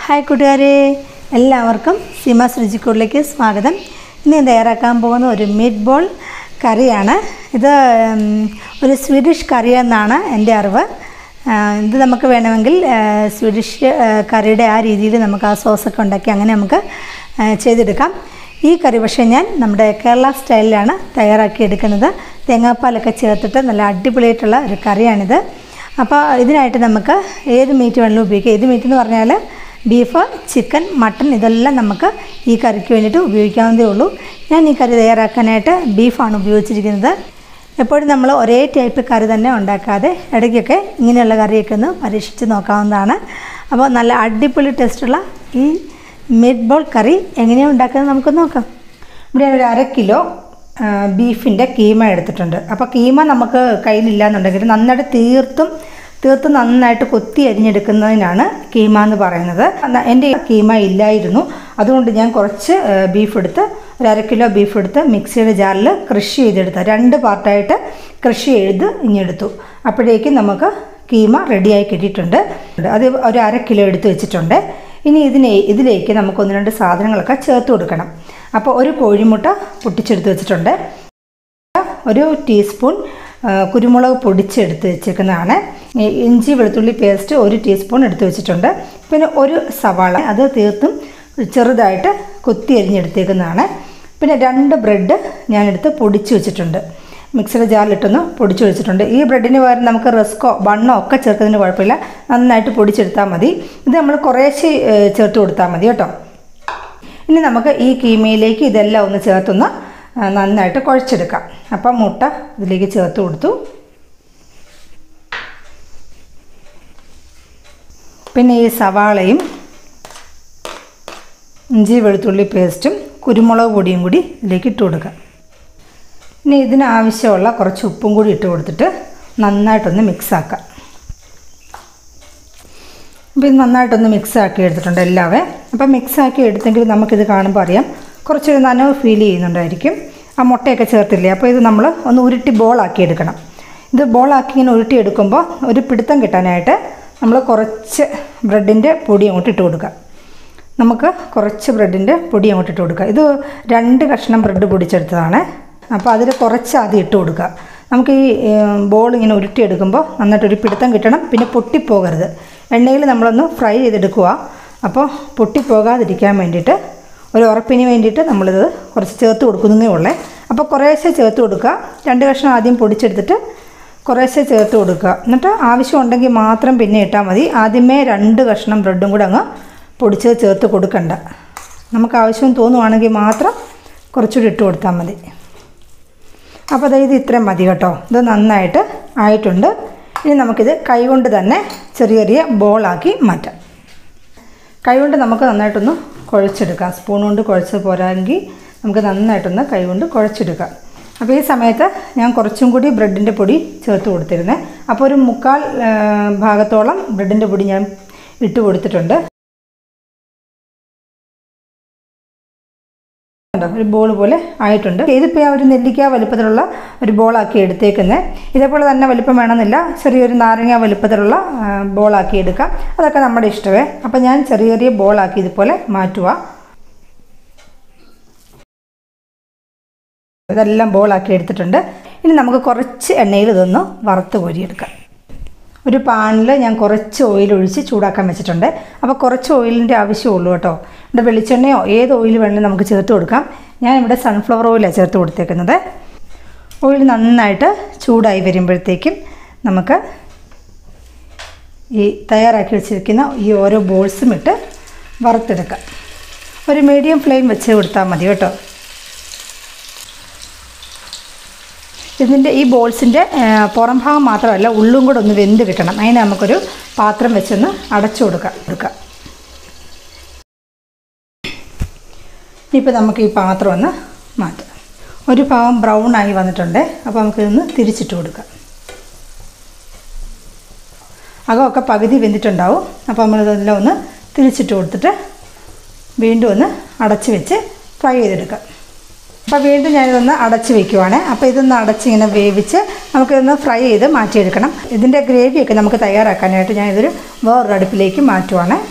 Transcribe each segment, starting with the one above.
hi കൂട്ടുകാരെ എല്ലാവർക്കും സീമാസ് രുചിക്കൂടിലേക്ക് സ്വാഗതം ഇന്ന് ഞാൻ തയ്യാറാക്കാൻ പോകുന്ന ഒരു മീറ്റ് ബോൾ കറിയാണ് ഇത് ഉം, ഒരു സ്വീഡിഷ് കറി എന്നാണ് എൻ്റെ അറിവ് ആ, ഇത് നമുക്ക് വേണമെങ്കിൽ ആ, സ്വീഡിഷ് ആ, കറിയുടെ ആ രീതിയിൽ നമുക്ക് ആ സോസൊക്കെ ഉണ്ടാക്കി അങ്ങനെ നമുക്ക് ആ, ചെയ്തെടുക്കാം ഈ കറി പക്ഷേ ഞാൻ നമ്മുടെ കേരള സ്റ്റൈലിലാണ് തയ്യാറാക്കി എടുക്കുന്നത് തേങ്ങാപ്പാലൊക്കെ ചേർത്തിട്ട് നല്ല അടിപൊളിയായിട്ടുള്ള ഒരു കറിയാണിത് അപ്പോൾ ഇതിനായിട്ട് നമുക്ക് ഏത് മീറ്റ് വേണമെങ്കിലും ഉപയോഗിക്കാം ഏത് മീറ്റ് എന്ന് പറഞ്ഞാൽ ബീഫ് ചിക്കൻ മട്ടൺ ഇതെല്ലാം നമുക്ക് ഈ കറിക്ക് വേണ്ടിയിട്ട് ഉപയോഗിക്കാവുന്നതേ ഉള്ളൂ ഞാൻ ഈ കറി തയ്യാറാക്കാനായിട്ട് ബീഫാണ് ഉപയോഗിച്ചിരിക്കുന്നത് എപ്പോഴും നമ്മൾ ഒരേ ടൈപ്പ് കറി തന്നെ ഉണ്ടാക്കാതെ ഇടയ്ക്കൊക്കെ ഇങ്ങനെയുള്ള കറിയൊക്കെ ഒന്ന് പരീക്ഷിച്ച് നോക്കാവുന്നതാണ് അപ്പോൾ നല്ല അടിപൊളി ടേസ്റ്റുള്ള ഈ മീറ്റ് ബോൾ കറി എങ്ങനെയാണ് ഉണ്ടാക്കുന്നത് നമുക്ക് നോക്കാം ഇവിടെ ഒരു അര കിലോ ആ, ബീഫിൻ്റെ കീമ എടുത്തിട്ടുണ്ട് അപ്പോൾ കീമ നമുക്ക് കയ്യിലില്ല എന്നുണ്ടെങ്കിൽ നന്നായിട്ട് തീർത്തും തീർത്തും നന്നായിട്ട് കൊത്തി അരിഞ്ഞെടുക്കുന്നതിനാണ് കീമ എന്ന് പറയുന്നത് അന്ന- എൻ്റെ കീമ ഇല്ലായിരുന്നു അതുകൊണ്ട് ഞാൻ കുറച്ച് ആ, ബീഫ് എടുത്ത് ഒരു അര കിലോ ബീഫ് എടുത്ത് മിക്സിയുടെ ജാറിൽ കൃഷി ചെയ്തെടുത്ത രണ്ട് പാർട്ടായിട്ട് കൃഷി ചെയ്ത് ഇഞ്ഞെടുത്തു അപ്പോഴേക്കും നമുക്ക് കീമ റെഡിയായി കിട്ടിയിട്ടുണ്ട് അത് ഒരു അര കിലോ എടുത്ത് വെച്ചിട്ടുണ്ട് ഇനി ഇതിനെ ഇതിലേക്ക് നമുക്ക് ഒന്ന് രണ്ട് സാധനങ്ങളൊക്കെ ചേർത്ത് കൊടുക്കണം അപ്പോൾ ഒരു കോഴിമുട്ട പൊട്ടിച്ചെടുത്ത് വെച്ചിട്ടുണ്ട് ഒരു ടീസ്പൂൺ ആ, കുരുമുളക് പൊടിച്ചെടുത്ത് വെച്ചേക്കുന്നതാണ് ഈ ഇഞ്ചി വെളുത്തുള്ളി പേസ്റ്റ് ഒരു ടീസ്പൂൺ എടുത്ത് വെച്ചിട്ടുണ്ട് പിന്നെ ഒരു സവാള അത് തീർത്തും ചെറുതായിട്ട് കൊത്തി അരിഞ്ഞെടുത്തേക്കുന്നതാണ് പിന്നെ രണ്ട് ബ്രെഡ് ഞാനെടുത്ത് പൊടിച്ച് വെച്ചിട്ടുണ്ട് മിക്സിയുടെ ജാറിലിട്ടൊന്ന് പൊടിച്ച് വെച്ചിട്ടുണ്ട് ഈ ബ്രെഡിന് പകരം നമുക്ക് റസ്കോ ബണ്ണോ ഒക്കെ ചേർക്കുന്നതിന് കുഴപ്പമില്ല നന്നായിട്ട് പൊടിച്ചെടുത്താൽ മതി ഇത് നമ്മൾ കുറേശ്ശെ ഏ, ചേർത്ത് കൊടുത്താൽ മതി കേട്ടോ ഇനി നമുക്ക് ഈ കീമയിലേക്ക് ഇതെല്ലാം ഒന്ന് ചേർത്തൊന്ന് ആ, നന്നായിട്ട് കുഴച്ചെടുക്കാം അപ്പം മുട്ട ഇതിലേക്ക് ചേർത്ത് കൊടുത്തു പിന്നെ ഈ സവാളയും ഇഞ്ചി വെളുത്തുള്ളി പേസ്റ്റും കുരുമുളക് പൊടിയും കൂടി ഇതിലേക്ക് ഇട്ട് കൊടുക്കാം ഇനി ഇതിന് ആവശ്യമുള്ള കുറച്ച് ഉപ്പും കൂടി ഇട്ട് കൊടുത്തിട്ട് നന്നായിട്ടൊന്ന് മിക്സ് ആക്കാം അപ്പോൾ ഇത് നന്നായിട്ടൊന്ന് മിക്സ് ആക്കി എടുത്തിട്ടുണ്ട് എല്ലാവേ അപ്പോൾ മിക്സ് ആക്കി എടുത്തെങ്കിൽ നമുക്കിത് കാണുമ്പോൾ അറിയാം കുറച്ചൊരു നനവ് ഫീൽ ചെയ്യുന്നുണ്ടായിരിക്കും ആ മുട്ടയൊക്കെ ചേർത്തില്ലേ അപ്പോൾ ഇത് നമ്മൾ ഒന്ന് ഉരുട്ടി ബോളാക്കി എടുക്കണം ഇത് ബോളാക്കി ഇങ്ങനെ ഉരുട്ടി എടുക്കുമ്പോൾ ഒരു പിടുത്തം കിട്ടാനായിട്ട് നമ്മൾ കുറച്ച് ബ്രെഡിൻ്റെ പൊടി അങ്ങോട്ട് ഇട്ട് കൊടുക്കുക നമുക്ക് കുറച്ച് ബ്രെഡിൻ്റെ പൊടി അങ്ങോട്ട് ഇട്ട് കൊടുക്കുക ഇത് രണ്ട് കഷ്ണം ബ്രെഡ് പൊടിച്ചെടുത്തതാണ് അപ്പോൾ അതിൽ കുറച്ച് ആദ്യം ഇട്ട് കൊടുക്കുക നമുക്ക് ഈ ബോൾ ഇങ്ങനെ ഉരുട്ടിയെടുക്കുമ്പോൾ നന്നായിട്ട് ഒരു പിടുത്തം കിട്ടണം പിന്നെ പൊട്ടിപ്പോകരുത് എണ്ണയിൽ നമ്മളൊന്ന് ഫ്രൈ ചെയ്തെടുക്കുക അപ്പോൾ പൊട്ടിപ്പോകാതിരിക്കാൻ വേണ്ടിയിട്ട് ഒരു ഉറപ്പിന് വേണ്ടിയിട്ട് നമ്മളിത് കുറച്ച് ചേർത്ത് കൊടുക്കുന്നതേ ഉള്ളേ അപ്പോൾ കുറേശ്ശെ ചേർത്ത് കൊടുക്കുക രണ്ട് കഷ്ണം ആദ്യം പൊടിച്ചെടുത്തിട്ട് കുറേശ്ശെ ചേർത്ത് കൊടുക്കുക എന്നിട്ട് ആവശ്യമുണ്ടെങ്കിൽ മാത്രം പിന്നെ ഇട്ടാൽ മതി ആദ്യമേ രണ്ട് കഷ്ണം ബ്രെഡും കൂടെ അങ്ങ് പൊടിച്ചത് ചേർത്ത് കൊടുക്കണ്ട നമുക്ക് ആവശ്യം തോന്നുവാണെങ്കിൽ മാത്രം കുറച്ചുകൂടി ഇട്ട് കൊടുത്താൽ മതി അപ്പോൾ അതായത് ഇത്രയും മതി കേട്ടോ ഇത് നന്നായിട്ട് ആയിട്ടുണ്ട് ഇനി നമുക്കിത് കൈകൊണ്ട് തന്നെ ചെറിയ ചെറിയ ബോളാക്കി മാറ്റാം കൈകൊണ്ട് നമുക്ക് നന്നായിട്ടൊന്ന് കുഴച്ചെടുക്കാം സ്പൂൺ കൊണ്ട് കുഴച്ച് പോരാമെങ്കിൽ നമുക്ക് നന്നായിട്ടൊന്ന് കൈകൊണ്ട് കുഴച്ചെടുക്കാം അപ്പോൾ ഈ സമയത്ത് ഞാൻ കുറച്ചും കൂടി ബ്രെഡിൻ്റെ പൊടി ചേർത്ത് കൊടുത്തിരുന്നേ അപ്പോൾ ഒരു മുക്കാൽ ആ, ഭാഗത്തോളം ബ്രെഡിൻ്റെ പൊടി ഞാൻ ഇട്ട് കൊടുത്തിട്ടുണ്ട് കണ്ടോ ഒരു ബോൾ പോലെ ആയിട്ടുണ്ട് ഇതിപ്പോൾ ഞാൻ ഒരു നെല്ലിക്ക വലുപ്പത്തിലുള്ള ഒരു ബോളാക്കി എടുത്തേക്കുന്നത് ഇതേപോലെ തന്നെ വലിപ്പം വേണമെന്നില്ല ചെറിയൊരു നാരങ്ങ വലുപ്പത്തിലുള്ള ആ, ബോളാക്കി എടുക്കാം അതൊക്കെ നമ്മുടെ ഇഷ്ടമേ അപ്പോൾ ഞാൻ ചെറിയ ചെറിയ ബോളാക്കി ഇതുപോലെ മാറ്റുക ഇതെല്ലാം ബോളാക്കി എടുത്തിട്ടുണ്ട് ഇനി നമുക്ക് കുറച്ച് എണ്ണയിൽ ഇതൊന്ന് വറുത്ത് കോരിയെടുക്കാം ഒരു പാനിൽ ഞാൻ കുറച്ച് ഓയിൽ ഒഴിച്ച് ചൂടാക്കാൻ വെച്ചിട്ടുണ്ട് അപ്പോൾ കുറച്ച് ഓയിലിൻ്റെ ആവശ്യമുള്ളൂ കേട്ടോ ഇവിടെ വെളിച്ചെണ്ണയോ ഏത് ഓയിൽ വേണമെങ്കിലും നമുക്ക് ചേർത്ത് കൊടുക്കാം ഞാൻ ഇവിടെ സൺഫ്ലവർ ഓയിലാണ് ചേർത്ത് കൊടുത്തേക്കുന്നത് ഓയിൽ നന്നായിട്ട് ചൂടായി വരുമ്പോഴത്തേക്കും നമുക്ക് ഈ തയ്യാറാക്കി വെച്ചിരിക്കുന്ന ഈ ഓരോ ബോൾസും ഇട്ട് വറുത്തെടുക്കാം ഒരു മീഡിയം ഫ്ലെയിം വെച്ച് കൊടുത്താൽ മതി കേട്ടോ ഇതിൻ്റെ ഈ ബോൾസിൻ്റെ പുറം ഭാഗം മാത്രമല്ല ഉള്ളും കൂടെ ഒന്ന് വെന്ത് കിട്ടണം അതിന് നമുക്കൊരു പാത്രം വെച്ചൊന്ന് അടച്ചു കൊടുക്കാം കൊടുക്കാം ഇപ്പോൾ നമുക്ക് ഈ പാത്രം ഒന്ന് മാറ്റാം ഒരു ഭാഗം ബ്രൗൺ ആയി വന്നിട്ടുണ്ട് അപ്പോൾ നമുക്കിതൊന്ന് തിരിച്ചിട്ട് കൊടുക്കാം അകമൊക്കെ പകുതി വെന്തിട്ടുണ്ടാവും അപ്പോൾ നമ്മളിതെല്ലാം ഒന്ന് തിരിച്ചിട്ട് കൊടുത്തിട്ട് വീണ്ടും ഒന്ന് അടച്ച് വെച്ച് ഫ്രൈ ചെയ്തെടുക്കാം അപ്പോൾ വീണ്ടും ഞാനിതൊന്ന് അടച്ച് വെക്കുവാണ് അപ്പോൾ ഇതൊന്ന് അടച്ചിങ്ങനെ വേവിച്ച് നമുക്കിതൊന്ന് ഫ്രൈ ചെയ്ത് മാറ്റിയെടുക്കണം ഇതിൻ്റെ ഗ്രേവിയൊക്കെ നമുക്ക് തയ്യാറാക്കാനായിട്ട് ഞാനിതൊരു വേറൊരു അടുപ്പിലേക്ക് മാറ്റുവാണ്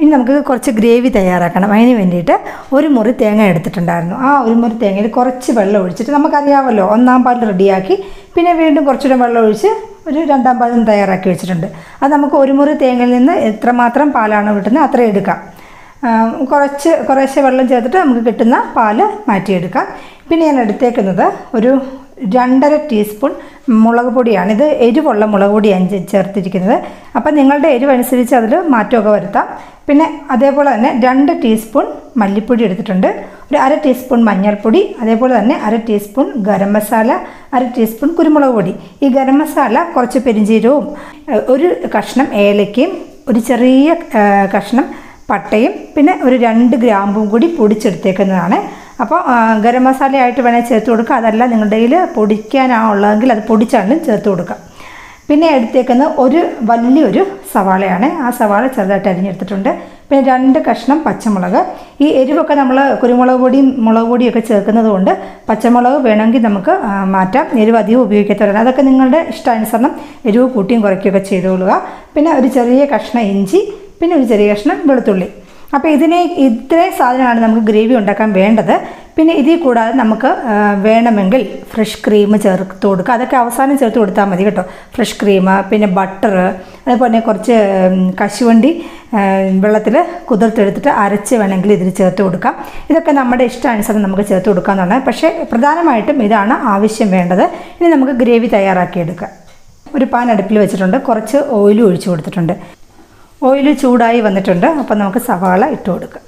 ഇനി നമുക്ക് കുറച്ച് ഗ്രേവി തയ്യാറാക്കണം അതിന് വേണ്ടിയിട്ട് ഒരു മുറി തേങ്ങ എടുത്തിട്ടുണ്ടായിരുന്നു ആ ഒരു മുറി തേങ്ങയിൽ കുറച്ച് വെള്ളം ഒഴിച്ചിട്ട് നമുക്കറിയാമല്ലോ ഒന്നാം പാൽ റെഡിയാക്കി പിന്നെ വീണ്ടും കുറച്ചുകൂടെ വെള്ളം ഒഴിച്ച് ഒരു രണ്ടാം പാലും തയ്യാറാക്കി വെച്ചിട്ടുണ്ട് അത് നമുക്ക് ഒരു മുറി തേങ്ങയിൽ നിന്ന് എത്രമാത്രം പാലാണ് കിട്ടുന്നത് അത്രയും എടുക്കാം ആ, കുറച്ച് കുറേശ്ശെ വെള്ളം ചേർത്തിട്ട് നമുക്ക് കിട്ടുന്ന പാല് മാറ്റിയെടുക്കാം പിന്നെ ഞാൻ എടുത്തേക്കുന്നത് ഒരു രണ്ടര ടീസ്പൂൺ മുളക് പൊടിയാണ് ഇത് എരിവുള്ള മുളക് പൊടിയാണ് ചേ- ചേർത്തിരിക്കുന്നത് അപ്പം നിങ്ങളുടെ എരിവ് അനുസരിച്ച് അതിൽ മാറ്റമൊക്കെ വരുത്താം പിന്നെ അതേപോലെ തന്നെ രണ്ട് ടീസ്പൂൺ മല്ലിപ്പൊടി എടുത്തിട്ടുണ്ട് ഒരു അര ടീസ്പൂൺ മഞ്ഞൾപ്പൊടി അതേപോലെ തന്നെ അര ടീസ്പൂൺ ഗരം മസാല അര ടീസ്പൂൺ കുരുമുളക് പൊടി ഈ ഗരം മസാല കുറച്ച് പെരിഞ്ചീരവും ഏഹ്, ഒരു കഷ്ണം ഏലക്കയും ഒരു ചെറിയ ഏഹ്, കഷ്ണം പട്ടയും പിന്നെ ഒരു രണ്ട് ഗ്രാമ്പും കൂടി പൊടിച്ചെടുത്തേക്കുന്നതാണ് അപ്പോൾ ആ, ഗരം മസാലയായിട്ട് വേണേൽ ചേർത്ത് കൊടുക്കുക അതല്ല നിങ്ങളുടെ കയ്യിൽ പൊടിക്കാനാണുള്ളതെങ്കിൽ അത് പൊടിച്ചാലും ചേർത്ത് കൊടുക്കാം പിന്നെ എടുത്തേക്കുന്നത് ഒരു വലിയൊരു സവാളയാണ് ആ സവാള ചെറുതായിട്ട് അരിഞ്ഞെടുത്തിട്ടുണ്ട് പിന്നെ രണ്ട് കഷ്ണം പച്ചമുളക് ഈ എരിവൊക്കെ നമ്മൾ കുരുമുളക് പൊടിയും മുളക് പൊടിയൊക്കെ ചേർക്കുന്നത് കൊണ്ട് പച്ചമുളക് വേണമെങ്കിൽ നമുക്ക് ആ, മാറ്റാം എരിവ് അധികം ഉപയോഗിക്കത്തവരാണ് അതൊക്കെ നിങ്ങളുടെ ഇഷ്ടാനുസരണം എരിവ് കൂട്ടിയും കുറയ്ക്കുകയൊക്കെ ചെയ്തോളുക പിന്നെ ഒരു ചെറിയ കഷ്ണം ഇഞ്ചി പിന്നെ ഒരു ചെറിയ കഷ്ണം വെളുത്തുള്ളി അപ്പോൾ ഇതിനെ ഇത്രയും സാധനമാണ് നമുക്ക് ഗ്രേവി ഉണ്ടാക്കാൻ വേണ്ടത് പിന്നെ ഇതിൽ കൂടാതെ നമുക്ക് ആ, വേണമെങ്കിൽ ഫ്രഷ് ക്രീം ചേർത്ത് കൊടുക്കുക അതൊക്കെ അവസാനം ചേർത്ത് കൊടുത്താൽ മതി കേട്ടോ ഫ്രഷ് ക്രീം പിന്നെ ബട്ടർ അതേപോലെ തന്നെ കുറച്ച് ഉം, കശുവണ്ടി വെള്ളത്തിൽ കുതിർത്തെടുത്തിട്ട് അരച്ച് വേണമെങ്കിൽ ഇതിൽ ചേർത്ത് കൊടുക്കാം ഇതൊക്കെ നമ്മുടെ ഇഷ്ടാനുസരണം നമുക്ക് ചേർത്ത് കൊടുക്കാമെന്നാണ് പക്ഷേ പ്രധാനമായിട്ടും ഇതാണ് ആവശ്യം വേണ്ടത് ഇനി നമുക്ക് ഗ്രേവി തയ്യാറാക്കിയെടുക്കാം ഒരു പാൻ അടുപ്പിൽ വെച്ചിട്ടുണ്ട് കുറച്ച് ഓയിൽ ഒഴിച്ചു കൊടുത്തിട്ടുണ്ട് ഓയിൽ ചൂടായി വന്നിട്ടുണ്ട് അപ്പോൾ നമുക്ക് സവാള ഇട്ട് കൊടുക്കാം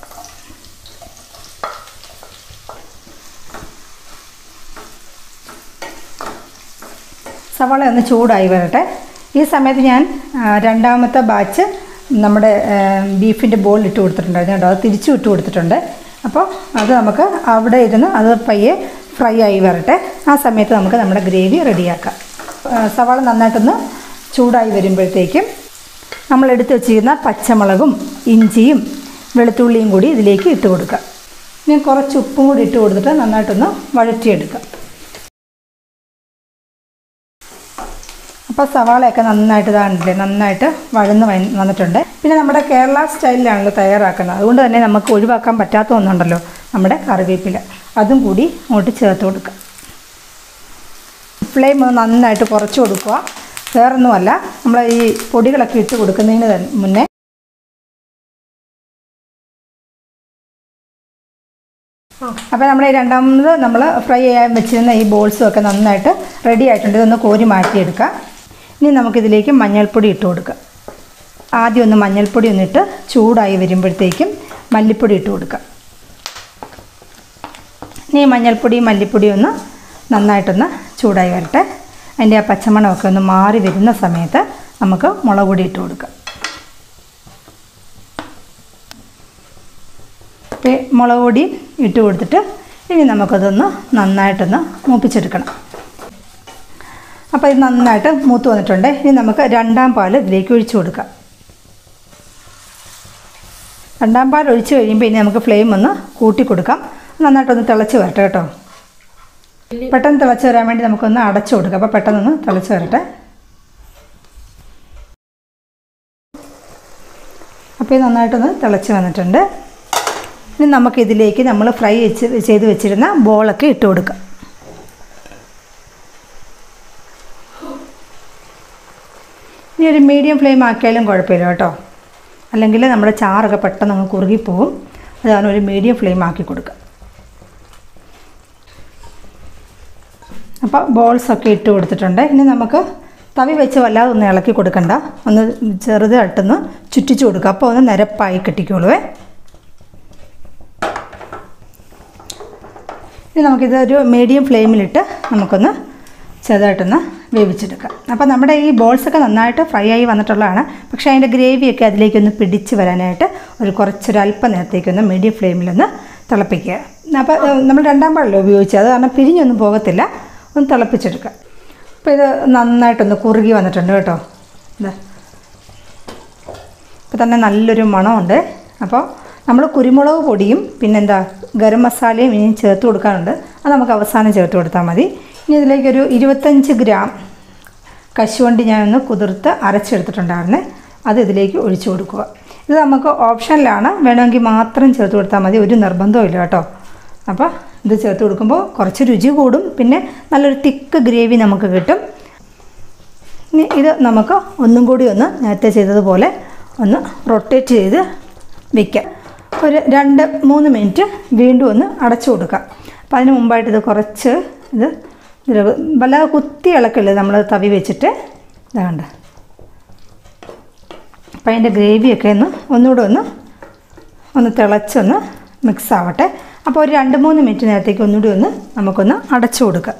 സവാള ഒന്ന് ചൂടായി വരട്ടെ ഈ സമയത്ത് ഞാൻ ആ, രണ്ടാമത്തെ ബാച്ച് നമ്മുടെ ബീഫിൻ്റെ ബോൾ ഇട്ട് കൊടുത്തിട്ടുണ്ടായിരുന്നു കേട്ടോ അത് തിരിച്ചു ഇട്ട് കൊടുത്തിട്ടുണ്ട് അപ്പോൾ അത് നമുക്ക് അവിടെ ഇരുന്ന് അത് പയ്യെ ഫ്രൈ ആയി വരട്ടെ ആ സമയത്ത് നമുക്ക് നമ്മുടെ ഗ്രേവി റെഡിയാക്കാം ആ, സവാള നന്നായിട്ടൊന്ന് ചൂടായി വരുമ്പോഴത്തേക്കും നമ്മൾ എടുത്ത് വെച്ചിരുന്ന പച്ചമുളകും ഇഞ്ചിയും വെളുത്തുള്ളിയും കൂടി ഇതിലേക്ക് ഇട്ട് കൊടുക്കാം ഇനി കുറച്ച് ഉപ്പും കൂടി ഇട്ട് കൊടുത്തിട്ട് നന്നായിട്ടൊന്ന് വഴറ്റിയെടുക്കാം അപ്പോൾ സവാളയൊക്കെ നന്നായിട്ട് ഇതാണില്ലേ നന്നായിട്ട് വഴന്ന് വന്ന് വന്നിട്ടുണ്ട് പിന്നെ നമ്മുടെ കേരള സ്റ്റൈലിലാണല്ലോ തയ്യാറാക്കുന്നത് അതുകൊണ്ട് തന്നെ നമുക്ക് ഒഴിവാക്കാൻ പറ്റാത്ത ഒന്നുണ്ടല്ലോ നമ്മുടെ കറിവേപ്പില അതും കൂടി അങ്ങോട്ട് ചേർത്ത് കൊടുക്കുക ഫ്ലെയിം ഒന്ന് നന്നായിട്ട് കുറച്ച് കൊടുക്കുക വേറൊന്നുമല്ല നമ്മൾ ഈ പൊടികളൊക്കെ ഇട്ട് കൊടുക്കുന്നതിന് തന്നെ മുന്നേ അപ്പോൾ നമ്മുടെ ഈ രണ്ടാമത് നമ്മൾ ഫ്രൈ ചെയ്യാൻ വെച്ചിരുന്ന ഈ ബോൾസും ഒക്കെ നന്നായിട്ട് റെഡി ആയിട്ടുണ്ട് ഇതൊന്ന് കോരി മാറ്റിയെടുക്കാം ഇനി നമുക്കിതിലേക്ക് മഞ്ഞൾപ്പൊടി ഇട്ട് കൊടുക്കാം ആദ്യം ഒന്ന് മഞ്ഞൾപ്പൊടി ഒന്നിട്ട് ചൂടായി വരുമ്പോഴത്തേക്കും മല്ലിപ്പൊടി ഇട്ട് കൊടുക്കാം ഇനി ഈ മഞ്ഞൾപ്പൊടി മല്ലിപ്പൊടി ഒന്ന് നന്നായിട്ടൊന്ന് ചൂടായി വരട്ടെ അതിൻ്റെ ആ പച്ചമണമൊക്കെ ഒന്ന് മാറി വരുന്ന സമയത്ത് നമുക്ക് മുളക് പൊടി ഇട്ട് കൊടുക്കാം അപ്പോൾ മുളക് പൊടി ഇട്ട് കൊടുത്തിട്ട് ഇനി നമുക്കതൊന്ന് നന്നായിട്ടൊന്ന് മൂപ്പിച്ചെടുക്കണം അപ്പോൾ ഇത് നന്നായിട്ട് മൂത്ത് വന്നിട്ടുണ്ട് ഇനി നമുക്ക് രണ്ടാം പാൽ ഇതിലേക്ക് ഒഴിച്ചു കൊടുക്കാം രണ്ടാം പാൽ ഒഴിച്ച് കഴിയുമ്പോൾ ഇനി നമുക്ക് ഫ്ലെയിം ഒന്ന് കൂട്ടി കൊടുക്കാം നന്നായിട്ടൊന്ന് തിളച്ച് വരട്ടെ കേട്ടോ പെട്ടെന്ന് തിളച്ച് വരാൻ വേണ്ടി നമുക്കൊന്ന് അടച്ചു കൊടുക്കാം അപ്പോൾ പെട്ടെന്നൊന്ന് തിളച്ച് വരട്ടെ അപ്പോൾ ഇത് നന്നായിട്ടൊന്ന് തിളച്ച് വന്നിട്ടുണ്ട് ഇനി നമുക്കിതിലേക്ക് നമ്മൾ ഫ്രൈ വെച്ച് ചെയ്ത് വെച്ചിരുന്ന ബോളൊക്കെ ഇട്ട് കൊടുക്കാം ഇനി ഒരു മീഡിയം ഫ്ലെയിം ആക്കിയാലും കുഴപ്പമില്ല കേട്ടോ അല്ലെങ്കിൽ നമ്മുടെ ചാറൊക്കെ പെട്ടെന്ന് അങ്ങ് കുറുകിപ്പോവും അതാണ് ഒരു മീഡിയം ഫ്ലെയിം ആക്കി കൊടുക്കുക അപ്പോൾ ബോൾസൊക്കെ ഇട്ട് കൊടുത്തിട്ടുണ്ട് ഇനി നമുക്ക് തവി വെച്ച് വല്ലാതെ ഒന്ന് ഇളക്കി കൊടുക്കണ്ട ഒന്ന് ചെറുതായിട്ടൊന്ന് ചുറ്റിച്ച് കൊടുക്കുക അപ്പോൾ ഒന്ന് നിരപ്പായി കിട്ടിക്കോളുവേ ഇനി നമുക്കിത് ഒരു മീഡിയം ഫ്ലെയിമിലിട്ട് നമുക്കൊന്ന് ചെറുതായിട്ടൊന്ന് വേവിച്ചെടുക്കാം അപ്പോൾ നമ്മുടെ ഈ ബോൾസൊക്കെ നന്നായിട്ട് ഫ്രൈ ആയി വന്നിട്ടുള്ളതാണ് പക്ഷേ അതിൻ്റെ ഗ്രേവിയൊക്കെ അതിലേക്കൊന്ന് പിടിച്ച് വരാനായിട്ട് ഒരു കുറച്ചൊരു അല്പ നേരത്തേക്കൊന്ന് മീഡിയം ഫ്ലെയിമിലൊന്ന് തിളപ്പിക്കുക അപ്പോൾ ഏഹ്, നമ്മൾ രണ്ടാം പാടല്ലോ ഉപയോഗിച്ചത് അത് കാരണം പിരിഞ്ഞൊന്നും പോകത്തില്ല ഒന്ന് തിളപ്പിച്ചെടുക്കുക അപ്പോൾ ഇത് നന്നായിട്ടൊന്ന് കുറുകി വന്നിട്ടുണ്ട് കേട്ടോ ഇതാ ഇപ്പോൾ തന്നെ നല്ലൊരു മണമുണ്ട് അപ്പോൾ നമ്മൾ കുരുമുളക് പൊടിയും പിന്നെന്താ ഗരം മസാലയും ഇനിയും ചേർത്ത് കൊടുക്കാനുണ്ട് അത് നമുക്ക് അവസാനം ചേർത്ത് കൊടുത്താൽ മതി ഇനി ഇതിലേക്കൊരു ഇരുപത്തഞ്ച് ഗ്രാം കശുവണ്ടി ഞാനൊന്ന് കുതിർത്ത് അരച്ചെടുത്തിട്ടുണ്ടായിരുന്നേ അത് ഇതിലേക്ക് ഒഴിച്ചു കൊടുക്കുക ഇത് നമുക്ക് ഓപ്ഷനിലാണ് വേണമെങ്കിൽ മാത്രം ചേർത്ത് കൊടുത്താൽ മതി ഒരു നിർബന്ധവും ഇല്ല കേട്ടോ അപ്പോൾ ഇത് ചേർത്ത് കൊടുക്കുമ്പോൾ കുറച്ച് രുചി കൂടും പിന്നെ നല്ലൊരു തിക്ക് ഗ്രേവി നമുക്ക് കിട്ടും ഇനി ഇത് നമുക്ക് ഒന്നും കൂടി ഒന്ന് നേരത്തെ ചെയ്തതുപോലെ ഒന്ന് റൊട്ടേറ്റ് ചെയ്ത് വയ്ക്കാം ഒരു രണ്ട് മൂന്ന് മിനിറ്റ് വീണ്ടും ഒന്ന് അടച്ചു കൊടുക്കാം അപ്പോൾ അതിന് മുമ്പായിട്ട് ഇത് കുറച്ച് ഇത് ഇതിൽ വല്ലാതെ കുത്തി ഇളക്കല്ലേ നമ്മൾ തവി വെച്ചിട്ട് ഇതാണ്ട് അപ്പം അതിൻ്റെ ഗ്രേവിയൊക്കെ ഒന്ന് ഒന്നുകൂടെ ഒന്ന് ഒന്ന് തിളച്ചൊന്ന് മിക്സ് ആവട്ടെ അപ്പോൾ ഒരു രണ്ട് മൂന്ന് മിനിറ്റ് നേരത്തേക്ക് ഒന്നുകൂടി ഒന്ന് നമുക്കൊന്ന് അടച്ചു കൊടുക്കാം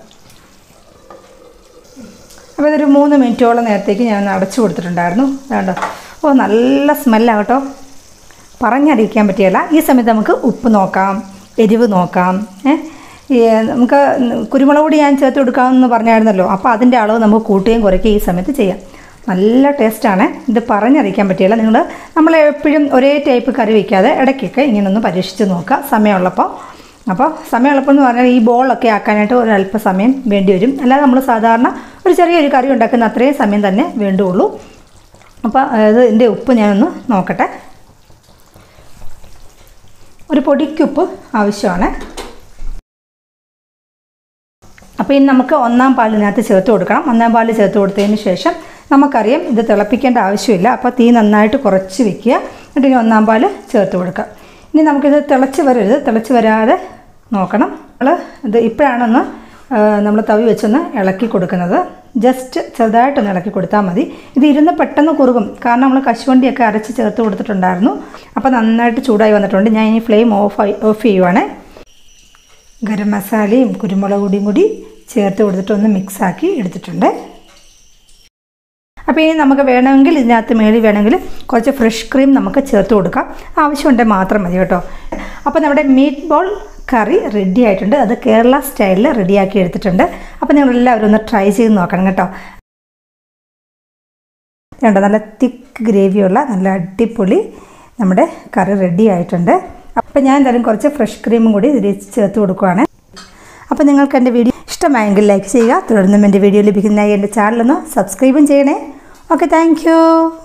അപ്പോൾ ഇതൊരു മൂന്ന് മിനിറ്റോളം നേരത്തേക്ക് ഞാൻ അടച്ചു കൊടുത്തിട്ടുണ്ടായിരുന്നു അതുകൊണ്ട് ഓ നല്ല സ്മെല്ലാണ് കേട്ടോ പറഞ്ഞറിയിക്കാൻ പറ്റിയല്ല ഈ സമയത്ത് നമുക്ക് ഉപ്പ് നോക്കാം എരിവ് നോക്കാം ഏ ഈ നമുക്ക് കുരുമുളക് പൊടി ഞാൻ ചേർത്ത് കൊടുക്കാമെന്ന് പറഞ്ഞായിരുന്നല്ലോ അപ്പോൾ അതിൻ്റെ അളവ് നമുക്ക് കൂട്ടുകയും കുറയ്ക്കുകയും ഈ സമയത്ത് ചെയ്യാം നല്ല ടേസ്റ്റാണ് ഇത് പറഞ്ഞറിയിക്കാൻ പറ്റിയല്ല നിങ്ങൾ നമ്മൾ എപ്പോഴും ഒരേ ടൈപ്പ് കറി വയ്ക്കാതെ ഇടയ്ക്കൊക്കെ ഇങ്ങനെ ഒന്ന് പരീക്ഷിച്ച് നോക്കുക സമയമുള്ളപ്പോൾ അപ്പോൾ സമയമുള്ളപ്പോൾ എന്ന് പറഞ്ഞാൽ ഈ ബോളൊക്കെ ആക്കാനായിട്ട് ഒരു അല്പസമയം വേണ്ടി വരും അല്ലാതെ നമ്മൾ സാധാരണ ഒരു ചെറിയൊരു കറി ഉണ്ടാക്കുന്ന അത്രയും സമയം തന്നെ വേണ്ടുള്ളൂ അപ്പോൾ ഇത് ഇതിൻ്റെ ഉപ്പ് ഞാനൊന്ന് നോക്കട്ടെ ഒരു പൊടിക്കുപ്പ് ആവശ്യമാണ് അപ്പോൾ ഇനി നമുക്ക് ഒന്നാം പാലിനകത്ത് ചേർത്ത് കൊടുക്കണം ഒന്നാം പാല് ചേർത്ത് കൊടുത്തതിന് ശേഷം നമുക്കറിയാം ഇത് തിളപ്പിക്കേണ്ട ആവശ്യമില്ല അപ്പോൾ തീ നന്നായിട്ട് കുറച്ച് വെക്കുക എന്നിട്ട് ഇനി ഒന്നാം പാല് ചേർത്ത് കൊടുക്കാം ഇനി നമുക്കിത് തിളച്ച് വരരുത് തിളച്ച് വരാതെ നോക്കണം നമ്മൾ ഇത് ഇപ്പോഴാണൊന്ന് നമ്മൾ തവി വെച്ചൊന്ന് ഇളക്കി കൊടുക്കുന്നത് ജസ്റ്റ് ചെറുതായിട്ടൊന്ന് ഇളക്കി കൊടുത്താൽ മതി ഇത് ഇരുന്ന് പെട്ടെന്ന് കുറുകും കാരണം നമ്മൾ കശുവണ്ടിയൊക്കെ അരച്ച് ചേർത്ത് കൊടുത്തിട്ടുണ്ടായിരുന്നു അപ്പോൾ നന്നായിട്ട് ചൂടായി വന്നിട്ടുണ്ട് ഞാൻ ഇനി ഫ്ലെയിം ഓഫ് ഓഫ് ചെയ്യുവാണേ ഗരം മസാലയും കുരുമുളക് പൊടിയും കൂടി ചേർത്ത് കൊടുത്തിട്ട് ഒന്ന് മിക്സാക്കി എടുത്തിട്ടുണ്ട് അപ്പോൾ ഇനി നമുക്ക് വേണമെങ്കിൽ ഇതിനകത്ത് മേളിൽ വേണമെങ്കിൽ കുറച്ച് ഫ്രഷ് ക്രീം നമുക്ക് ചേർത്ത് കൊടുക്കാം ആവശ്യമുണ്ടെങ്കിൽ മാത്രം മതി കേട്ടോ അപ്പോൾ നമ്മുടെ മീറ്റ് ബോൾ കറി റെഡി ആയിട്ടുണ്ട് അത് കേരള സ്റ്റൈലിൽ റെഡിയാക്കി എടുത്തിട്ടുണ്ട് അപ്പോൾ നിങ്ങൾ എല്ലാവരും ഒന്ന് ട്രൈ ചെയ്ത് നോക്കണം കേട്ടോ വേണ്ട നല്ല തിക്ക് ഗ്രേവിയുള്ള നല്ല അടിപൊളി നമ്മുടെ കറി റെഡി ആയിട്ടുണ്ട് അപ്പോൾ ഞാൻ എന്തായാലും കുറച്ച് ഫ്രഷ് ക്രീമും കൂടി ഇതിൽ ചേർത്ത് കൊടുക്കുവാണ് അപ്പോൾ നിങ്ങൾക്ക് എൻ്റെ വീഡിയോ ഇഷ്ടമായെങ്കിൽ ലൈക്ക് ചെയ്യുക തുടർന്നും എൻ്റെ വീഡിയോ ലഭിക്കുന്നതിനായി എൻ്റെ ചാനലൊന്ന് സബ്സ്ക്രൈബും ചെയ്യണേ ഓക്കെ താങ്ക്